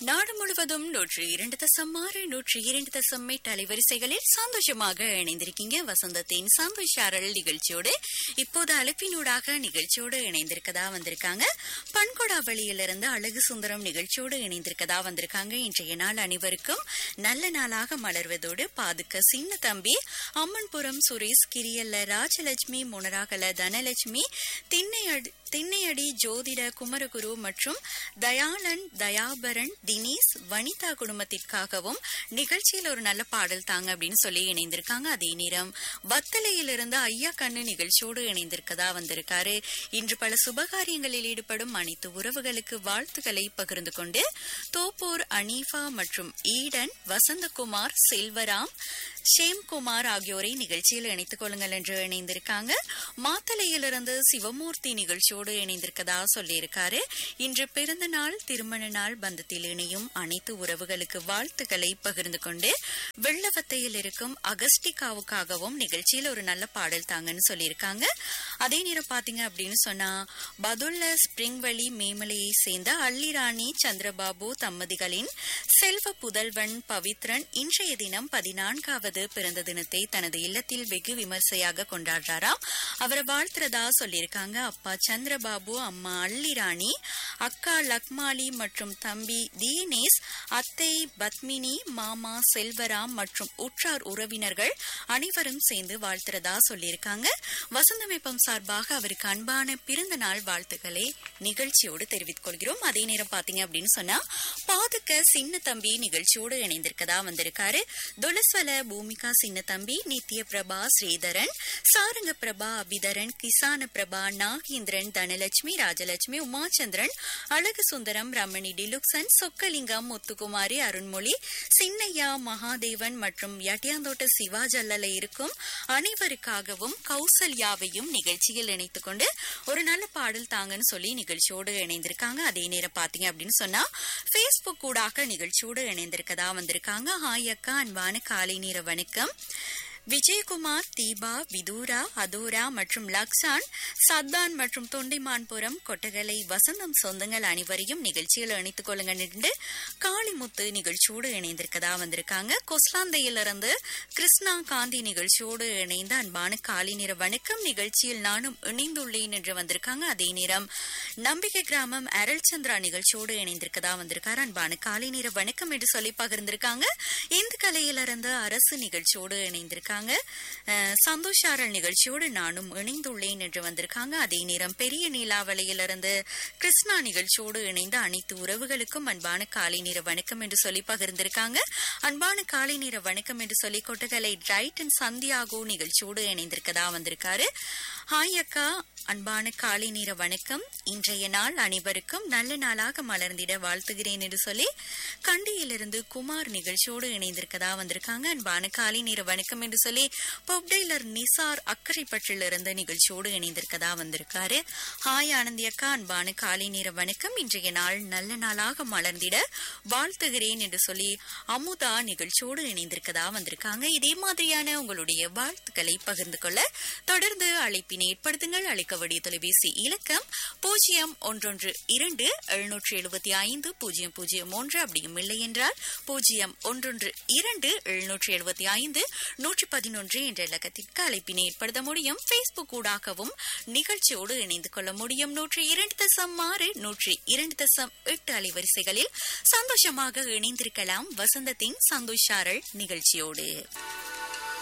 நாடு முழுவதும் நூற்றி இரண்டு தசம் ஆறு நூற்றி இரண்டு தசம் எட்டு அலைவரிசைகளில் சந்தோஷமாக இணைந்திருக்கீங்க வசந்தத்தின் சந்தோஷாரல் நிகழ்ச்சியோடு இப்போது அழைப்பினூடாக நிகழ்ச்சியோடு இணைந்திருக்கதா வந்திருக்காங்க பண்கொடாவளியிலிருந்து அழகு சுந்தரம் நிகழ்ச்சியோடு இணைந்திருக்கதா வந்திருக்காங்க இன்றைய நாள் அனைவருக்கும் நல்ல நாளாக மலர்வதோடு பாதுக்க சின்ன தம்பி அம்மன்புரம் சுரேஷ் கிரியல்ல ராஜலட்சுமி முனராகல தனலட்சுமி திண்ணையடி திண்ணையடி ஜோதிட குமரகுரு மற்றும் தயாளன் தயாபரன் தினேஷ் வனிதா குடும்பத்திற்காகவும் நிகழ்ச்சியில் ஒரு நல்ல பாடல் தாங்க அப்படின்னு சொல்லி இணைந்திருக்காங்க அதே நேரம் வத்தலையிலிருந்து ஐயா கண்ணு நிகழ்ச்சியோடு இணைந்திருக்கதா வந்திருக்காரு இன்று பல சுபகாரியங்களில் ஈடுபடும் அனைத்து உறவுகளுக்கு வாழ்த்துக்களை பகிர்ந்து கொண்டு தோப்பூர் அனீஃபா மற்றும் ஈடன் வசந்தகுமார் செல்வராம் ஷேம்குமார் ஆகியோரை நிகழ்ச்சியில் இணைத்துக் கொள்ளுங்கள் என்று இணைந்திருக்காங்க மாத்தலையிலிருந்து சிவமூர்த்தி நிகழ்ச்சியோடு இணைந்திருக்கதா சொல்லியிருக்காரு இன்று பிறந்த நாள் திருமண நாள் பந்தத்தில் இணையும் அனைத்து உறவுகளுக்கு வாழ்த்துக்களை பகிர்ந்து கொண்டு வெள்ளவத்தையில் இருக்கும் அகஸ்டிகாவுக்காகவும் நிகழ்ச்சியில் ஒரு நல்ல பாடல் தாங்கன்னு சொல்லியிருக்காங்க அதே நேரம் பாத்தீங்க அப்படின்னு சொன்னா பதுல்ல ஸ்பிரிங் வழி மேமலையை சேர்ந்த அள்ளிராணி சந்திரபாபு தம்பதிகளின் செல்வ புதல்வன் பவித்ரன் இன்றைய தினம் பதினான்காவது பிறந்த தினத்தை தனது இல்லத்தில் வெகு விமர்சையாக கொண்டாடுறாராம் அவரை வாழ்த்துறதா சொல்லியிருக்காங்க அப்பா சந்திரபாபு அம்மா அள்ளிராணி அக்கா லக்மாலி மற்றும் தம்பி தீனேஷ் அத்தை பத்மினி மாமா செல்வராம் மற்றும் உற்றார் உறவினர்கள் அனைவரும் சேர்ந்து வாழ்த்துறதா சொல்லியிருக்காங்க வசந்தமைப்பம் சார்பாக அவருக்கு அன்பான பிறந்த நாள் வாழ்த்துக்களை நிகழ்ச்சியோடு தெரிவித்துக் கொள்கிறோம் அதே நேரம் பாத்தீங்க அப்படின்னு சொன்னா பாதுக்க சின்ன தம்பி நிகழ்ச்சியோடு இணைந்திருக்கதா வந்திருக்காரு துலஸ்வல பூமிகா சின்ன தம்பி நித்ய பிரபா ஸ்ரீதரன் சாரங்க பிரபா அபிதரன் கிசான பிரபா நாகேந்திரன் தனலட்சுமி ராஜலட்சுமி உமாச்சந்திரன் அழகு சுந்தரம் ரமணி டிலுக்சன் சொக்கலிங்கம் முத்துக்குமாரி அருண்மொழி சின்னையா மகாதேவன் மற்றும் யட்டியாந்தோட்ட சிவாஜல்லல இருக்கும் அனைவருக்காகவும் கௌசல்யாவையும் நிகழ்ச்சியில் இணைத்துக் கொண்டு ஒரு நல்ல பாடல் தாங்கன்னு சொல்லி நிகழ்ச்சியோடு இணைந்திருக்காங்க அதே நேரம் பாத்தீங்க அப்படின்னு சொன்னா பேஸ்புக் கூடாக நிகழ்ச்சியோடு இணைந்திருக்கதா வந்திருக்காங்க ஹாய் அக்கா அன்பான காலை நேர வணக்கம் விஜயகுமார் தீபா விதூரா அதூரா மற்றும் லக்ஸான் சத்தான் மற்றும் தொண்டைமான்புரம் கொட்டகலை வசந்தம் சொந்தங்கள் அனைவரையும் நிகழ்ச்சியில் இணைத்துக் கொள்ளுங்க நின்று காளிமுத்து நிகழ்ச்சியோடு இணைந்திருக்கதா வந்திருக்காங்க கொஸ்லாந்தையிலிருந்து கிருஷ்ணா காந்தி நிகழ்ச்சியோடு இணைந்த அன்பான காலை நேர வணக்கம் நிகழ்ச்சியில் நானும் இணைந்துள்ளேன் என்று வந்திருக்காங்க அதே நேரம் நம்பிக்கை கிராமம் அருள் சந்திரா நிகழ்ச்சியோடு இணைந்திருக்கதா வந்திருக்காரு அன்பான காலை நேர வணக்கம் என்று சொல்லி பகிர்ந்திருக்காங்க இந்து கலையிலிருந்து அரசு நிகழ்ச்சியோடு இணைந்திருக்காங்க அஹ், சந்தோஷாரல் நிகழ்ச்சியோடு நானும் இணைந்துள்ளேன் என்று வந்திருக்காங்க அதே நேரம் பெரிய நீலாவளையிலிருந்து கிருஷ்ணா நிகழ்ச்சியோடு இணைந்த அனைத்து உறவுகளுக்கும் அன்பான காலை நேர வணக்கம் என்று சொல்லி பகிர்ந்திருக்காங்க அன்பான காலை நேர வணக்கம் என்று சொல்லி கொட்டகலை ரைட் அண்ட் சந்தியாகோ நிகழ்ச்சியோடு இணைந்திருக்கதா வந்திருக்காரு ஹாய் அக்கா அன்பான காலை நேர வணக்கம் இன்றைய நாள் அனைவருக்கும் நல்ல நாளாக மலர்ந்திட வாழ்த்துகிறேன் என்று சொல்லி கண்டியிலிருந்து குமார் நிகழ்ச்சியோடு இணைந்திருக்கதா வந்திருக்காங்க அன்பான காலை நேர வணக்கம் என்று சொல்லி பொப்டெய்லர் நிசார் அக்கரைப்பற்றிலிருந்து நிகழ்ச்சியோடு இணைந்திருக்கதா வந்திருக்காரு ஹாய் ஆனந்தி அக்கா அன்பான காலை நேர வணக்கம் இன்றைய நாள் நல்ல நாளாக மலர்ந்திட வாழ்த்துகிறேன் என்று சொல்லி அமுதா நிகழ்ச்சியோடு இணைந்திருக்கதா வந்திருக்காங்க இதே மாதிரியான உங்களுடைய வாழ்த்துக்களை பகிர்ந்து கொள்ள தொடர்ந்து அழைப்பினை ஏற்படுத்துங்கள் அழைக்கவடிய தொலைபேசி இலக்கம் பூஜ்ஜியம் ஒன்றொன்று இரண்டு எழுநூற்றி எழுபத்தி ஐந்து பூஜ்ஜியம் பூஜ்ஜியம் ஒன்று அப்படியும் இல்லை என்றால் பூஜ்ஜியம் ஒன்றொன்று இரண்டு எழுநூற்றி எழுபத்தி ஐந்து நூற்றி பதினொன்று என்ற இலக்கத்திற்கு அழைப்பினை ஏற்படுத்த முடியும் பேஸ்புக் ஊடாகவும் நிகழ்ச்சியோடு இணைந்து கொள்ள முடியும் நூற்றி இரண்டு தசம் ஆறு நூற்றி இரண்டு தசம் எட்டு அலைவரிசைகளில் சந்தோஷமாக இணைந்திருக்கலாம் வசந்தத்தின் சந்தோஷாரல் நிகழ்ச்சியோடு